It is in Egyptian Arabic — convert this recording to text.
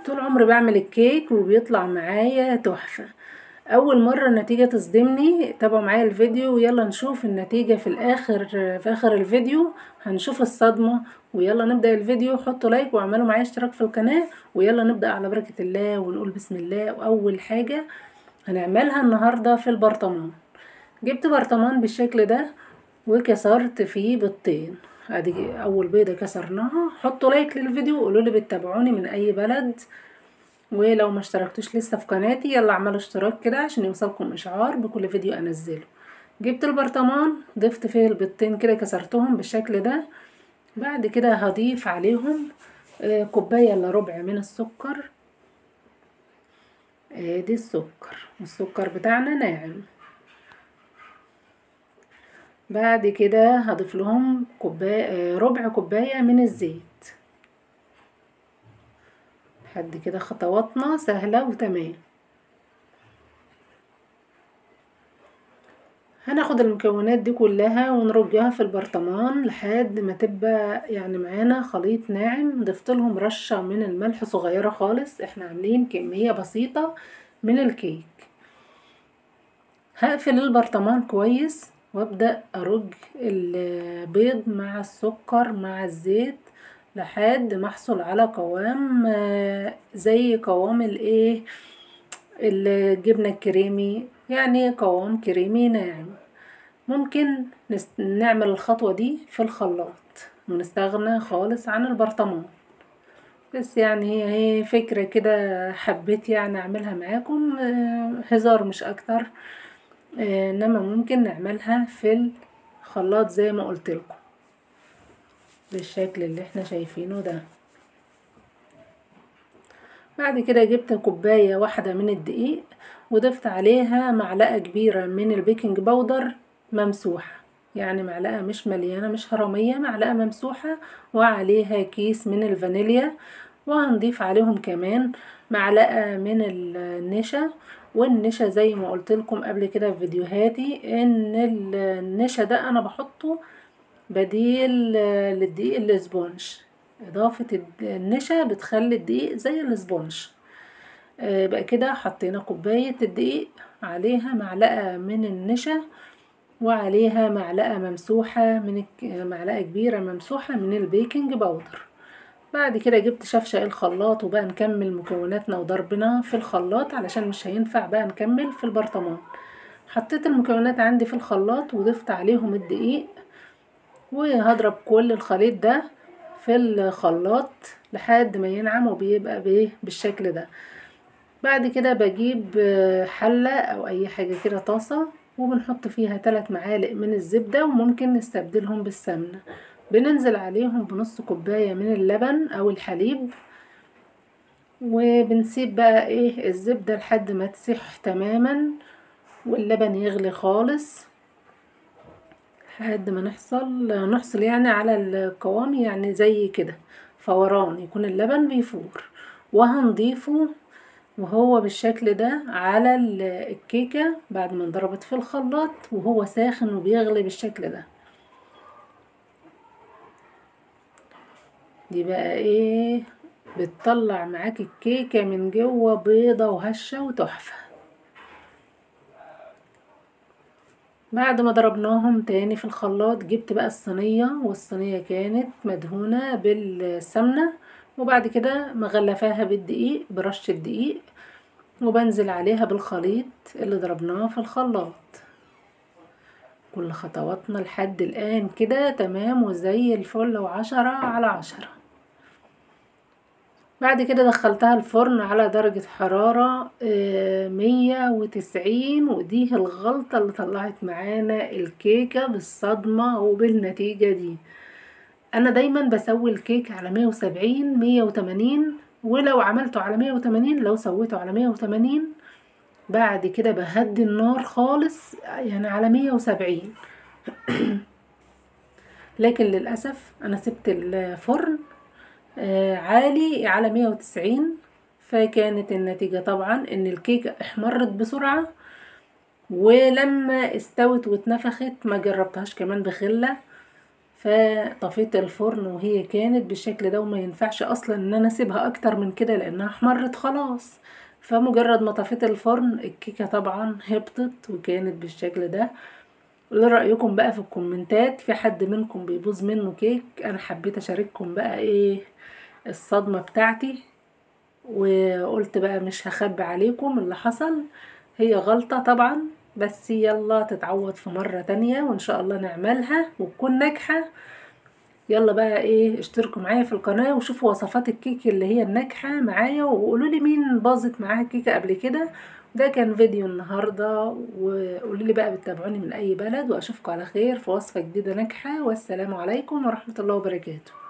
طول عمري بعمل الكيك وبيطلع معايا تحفة اول مرة النتيجة تصدمني تابعوا معايا الفيديو ويلا نشوف النتيجة في الاخر في اخر الفيديو هنشوف الصدمة ويلا نبدأ الفيديو حطوا لايك واعملوا معايا اشتراك في القناة ويلا نبدأ على بركة الله ونقول بسم الله واول حاجة هنعملها النهاردة في البرطمان جبت برطمان بالشكل ده وكسرت فيه بيضتين ادي اول بيضة كسرناها حطوا لايك للفيديو وقولوا لي بتتابعوني من اي بلد ولو ما اشتركتوش لسه في قناتي يلا اعملوا اشتراك كده عشان يوصلكم اشعار بكل فيديو انزله جبت البرطمان ضفت فيه البيضتين كده كسرتهم بالشكل ده بعد كده هضيف عليهم آه، كوباية الا ربع من السكر ادي السكر السكر بتاعنا ناعم بعد كده هضيف لهم كوباية ربع كوباية من الزيت لحد كده خطواتنا سهلة وتمام هناخد المكونات دي كلها ونرجها في البرطمان لحد ما تبقى يعني معانا خليط ناعم ضفت لهم رشة من الملح صغيرة خالص احنا عاملين كمية بسيطة من الكيك هقفل البرطمان كويس وابدأ ارج البيض مع السكر مع الزيت لحد ما احصل على قوام آه، زي قوام الايه الجبنة الكريمي يعني قوام كريمي ناعم ممكن نس- نعمل الخطوة دي في الخلاط ونستغنى خالص عن البرطمان بس يعني هي هي فكرة كده حبيت يعني اعملها معاكم آه، هزار مش اكتر آه، انما ممكن نعملها في الخلاط زي ما قلت لكم بالشكل اللي احنا شايفينه ده بعد كده جبت كوباية واحدة من الدقيق وضفت عليها معلقة كبيرة من البيكنج باودر ممسوحة يعني معلقة مش مليانة مش هرمية معلقة ممسوحة وعليها كيس من الفانيليا وهنضيف عليهم كمان معلقة من النشا والنشا زي ما قلت لكم قبل كده في فيديوهاتي ان النشا ده انا بحطه بديل للدقيق الاسبونج اضافة الد- النشا بتخلي الدقيق زي الاسبونج آه، بقى كده حطينا كوباية الدقيق عليها معلقة من النشا وعليها معلقة ممسوحة من الك- معلقة كبيرة ممسوحة من البيكنج باودر بعد كده جبت شفشق الخلاط وبقى نكمل مكوناتنا وضربنا في الخلاط علشان مش هينفع بقى نكمل في البرطمان حطيت المكونات عندي في الخلاط وضفت عليهم الدقيق وهضرب كل الخليط ده في الخلاط لحد ما ينعم وبيبقى بايه بالشكل ده بعد كده بجيب آه، حلة او اي حاجة كده طاسة وبنحط فيها ثلاث معالق من الزبدة وممكن نستبدلهم بالسمنة بننزل عليهم بنص كوباية من اللبن او الحليب وبنسيب بقى ايه الزبدة لحد ما تسيح تماما واللبن يغلي خالص لحد ما نحصل نحصل يعني على القوام يعني زي كده فوران يكون اللبن بيفور وهنضيفه وهو بالشكل ده على ال- الكيكة بعد ما انضربت في الخلاط وهو ساخن وبيغلي بالشكل ده دي بقى ايه بتطلع معاك الكيكة من جوه بيضة وهشة وتحفة بعد ما ضربناهم تاني في الخلاط جبت بقى الصينية والصينية كانت مدهونة بالسمنة وبعد كده مغلفاها بالدقيق برشة دقيق وبنزل عليها بالخليط اللي ضربناه في الخلاط كل خطواتنا لحد الآن كده تمام وزي الفل وعشرة على عشرة بعد كده دخلتها الفرن على درجة حرارة آه، مية وتسعين ودي الغلطة اللي طلعت معانا الكيكة بالصدمة وبالنتيجة دي انا دايما بسوي الكيك على مية وسبعين مية وتمانين ولو عملته على مية وتمانين لو سويته على مية وتمانين بعد كده بهدي النار خالص يعني على مية وسبعين لكن للأسف أنا سبت الفرن آه، عالي على مية وتسعين فكانت النتيجة طبعا ان الكيكة احمرت بسرعة ولما استوت واتنفخت ما جربتهاش كمان بخلة فطفيت الفرن وهي كانت بالشكل ده وما ينفعش اصلا ان انا اسيبها اكتر من كده لانها احمرت خلاص فمجرد ما طفيت الفرن الكيكة طبعا هبطت وكانت بالشكل ده ايه رأيكم بقى في الكومنتات في حد منكم بيبوظ منه كيك انا حبيت اشارككم بقى ايه الصدمة بتاعتي وقلت بقى مش هخبي عليكم اللي حصل هي غلطة طبعا بس يلا تتعوض في مرة تانية وان شاء الله نعملها وتكون ناجحة يلا بقى ايه اشتركوا معايا في القناة وشوفوا وصفات الكيك اللي هي الناجحة معايا وقولوا لي مين باظت معاها الكيكة قبل كده ده كان فيديو النهاردة وقولوا لي بقى بتتابعوني من اي بلد واشوفكم على خير في وصفة جديدة ناجحة والسلام عليكم ورحمة الله وبركاته